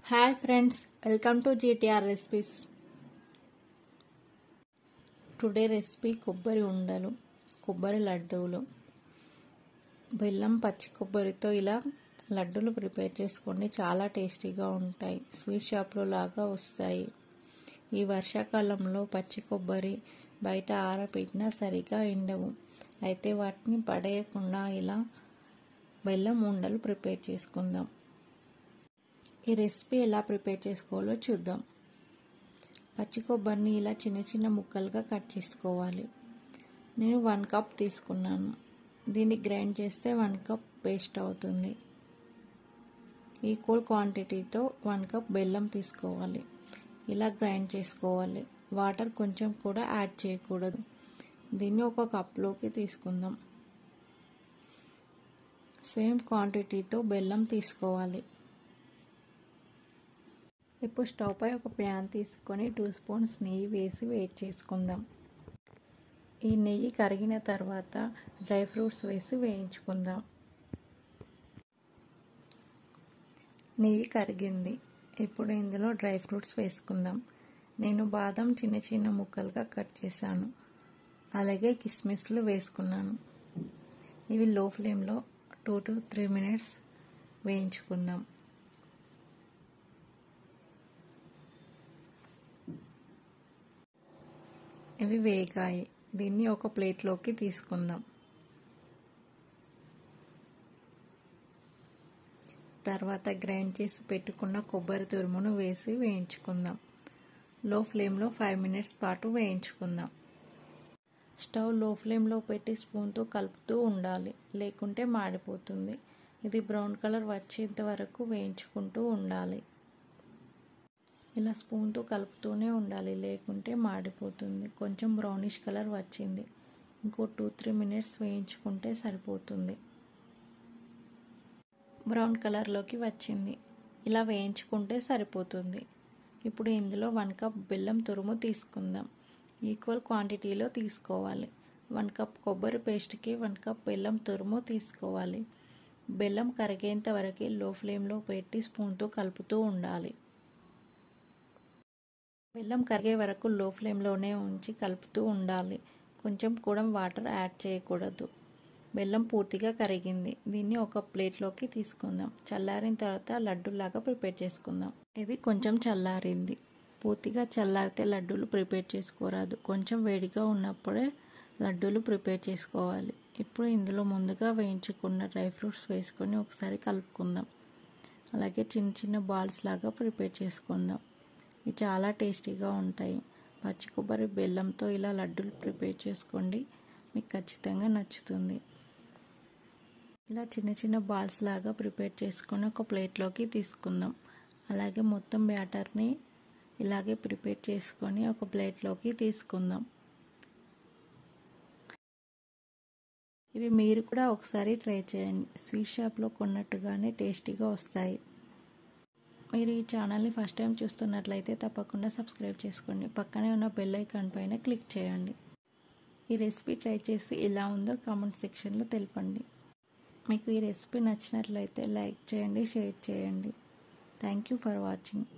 hi friends welcome to GTR recipes today recipe కొబ్బరి ఉండలు కొబ్బరి లడ్డూలు బెల్లం పచ్చి కొబ్బరితో ఇలా లడ్డూలు ప్రిపేర్ చేసుకోండి చాలా టేస్టీగా ఉంటాయి స్వీట్ షాప్లో లాగా వస్తాయి ఈ వర్షాకాలంలో పచ్చి కొబ్బరి బయట ఆరబెట్టినా సరిగా ఎండవు అయితే వాటిని పడేయకుండా ఇలా బెల్లం ఉండలు ప్రిపేర్ చేసుకుందాం ఈ రెసిపీ ఎలా ప్రిపేర్ చేసుకోవాలో చూద్దాం పచ్చి కొబ్బరిని ఇలా చిన్న చిన్న ముక్కలుగా కట్ చేసుకోవాలి నేను వన్ కప్ తీసుకున్నాను దీన్ని గ్రైండ్ చేస్తే వన్ కప్ పేస్ట్ అవుతుంది ఈక్వల్ క్వాంటిటీతో వన్ కప్ బెల్లం తీసుకోవాలి ఇలా గ్రైండ్ చేసుకోవాలి వాటర్ కొంచెం కూడా యాడ్ చేయకూడదు దీన్ని ఒక కప్లోకి తీసుకుందాం సేమ్ క్వాంటిటీతో బెల్లం తీసుకోవాలి ఇప్పుడు స్టవ్ పై ఒక ప్యాన్ తీసుకొని టూ స్పూన్స్ నెయ్యి వేసి వేడి చేసుకుందాం ఈ నెయ్యి కరిగిన తర్వాత డ్రై ఫ్రూట్స్ వేసి వేయించుకుందాం నెయ్యి కరిగింది ఇప్పుడు ఇందులో డ్రై ఫ్రూట్స్ వేసుకుందాం నేను బాదం చిన్న చిన్న ముక్కలుగా కట్ చేశాను అలాగే కిస్మిస్లు వేసుకున్నాను ఇవి లో ఫ్లేమ్లో టూ టు త్రీ మినిట్స్ వేయించుకుందాం ఇవి వేగాయి దీన్ని ఒక ప్లేట్లోకి తీసుకుందాం తర్వాత గ్రైండ్ చేసి పెట్టుకున్న కొబ్బరి తురుమును వేసి వేయించుకుందాం లో ఫ్లేమ్లో ఫైవ్ మినిట్స్ పాటు వేయించుకుందాం స్టవ్ లో ఫ్లేమ్లో పెట్టి స్పూన్తో కలుపుతూ ఉండాలి లేకుంటే మాడిపోతుంది ఇది బ్రౌన్ కలర్ వచ్చేంత వరకు వేయించుకుంటూ ఉండాలి ఇలా స్పూన్తో కలుపుతూనే ఉండాలి లేకుంటే మాడిపోతుంది కొంచెం బ్రౌనిష్ కలర్ వచ్చింది ఇంకో టూ త్రీ మినిట్స్ వేయించుకుంటే సరిపోతుంది బ్రౌన్ కలర్లోకి వచ్చింది ఇలా వేయించుకుంటే సరిపోతుంది ఇప్పుడు ఇందులో వన్ కప్ బెల్లం తురుము తీసుకుందాం ఈక్వల్ క్వాంటిటీలో తీసుకోవాలి వన్ కప్ కొబ్బరి పేస్ట్కి వన్ కప్ బెల్లం తురుము తీసుకోవాలి బెల్లం కరిగేంత వరకు లో ఫ్లేమ్లో పెట్టి స్పూన్తో కలుపుతూ ఉండాలి బెల్లం కరిగే వరకు లో ఫ్లేమ్లోనే ఉంచి కలుపుతూ ఉండాలి కొంచెం కూడా వాటర్ యాడ్ చేయకూడదు బెల్లం పూర్తిగా కరిగింది దీన్ని ఒక ప్లేట్లోకి తీసుకుందాం చల్లారిన తర్వాత లడ్డూలాగా ప్రిపేర్ చేసుకుందాం ఇది కొంచెం చల్లారింది పూర్తిగా చల్లారితే లడ్డూలు ప్రిపేర్ చేసుకోరాదు కొంచెం వేడిగా ఉన్నప్పుడే లడ్డూలు ప్రిపేర్ చేసుకోవాలి ఇప్పుడు ఇందులో ముందుగా వేయించుకున్న డ్రై ఫ్రూట్స్ వేసుకొని ఒకసారి కలుపుకుందాం అలాగే చిన్న చిన్న బాల్స్ లాగా ప్రిపేర్ చేసుకుందాం ఇవి చాలా టేస్టీగా ఉంటాయి పచ్చి కొబ్బరి బెల్లంతో ఇలా లడ్డూలు ప్రిపేర్ చేసుకోండి మీకు ఖచ్చితంగా నచ్చుతుంది ఇలా చిన్న చిన్న బాల్స్ లాగా ప్రిపేర్ చేసుకొని ఒక ప్లేట్లోకి తీసుకుందాం అలాగే మొత్తం బ్యాటర్ని ఇలాగే ప్రిపేర్ చేసుకొని ఒక ప్లేట్లోకి తీసుకుందాం ఇవి మీరు కూడా ఒకసారి ట్రై చేయండి స్వీట్ షాప్లో కొన్నట్టుగానే టేస్టీగా వస్తాయి మీరు ఈ ఛానల్ని ఫస్ట్ టైం చూస్తున్నట్లయితే తప్పకుండా సబ్స్క్రైబ్ చేసుకోండి పక్కనే ఉన్న బెల్ ఐకాన్ పైన క్లిక్ చేయండి ఈ రెసిపీ ట్రై చేసి ఎలా ఉందో కామెంట్ సెక్షన్లో తెలపండి మీకు ఈ రెసిపీ నచ్చినట్లయితే లైక్ చేయండి షేర్ చేయండి థ్యాంక్ యూ ఫర్ వాచింగ్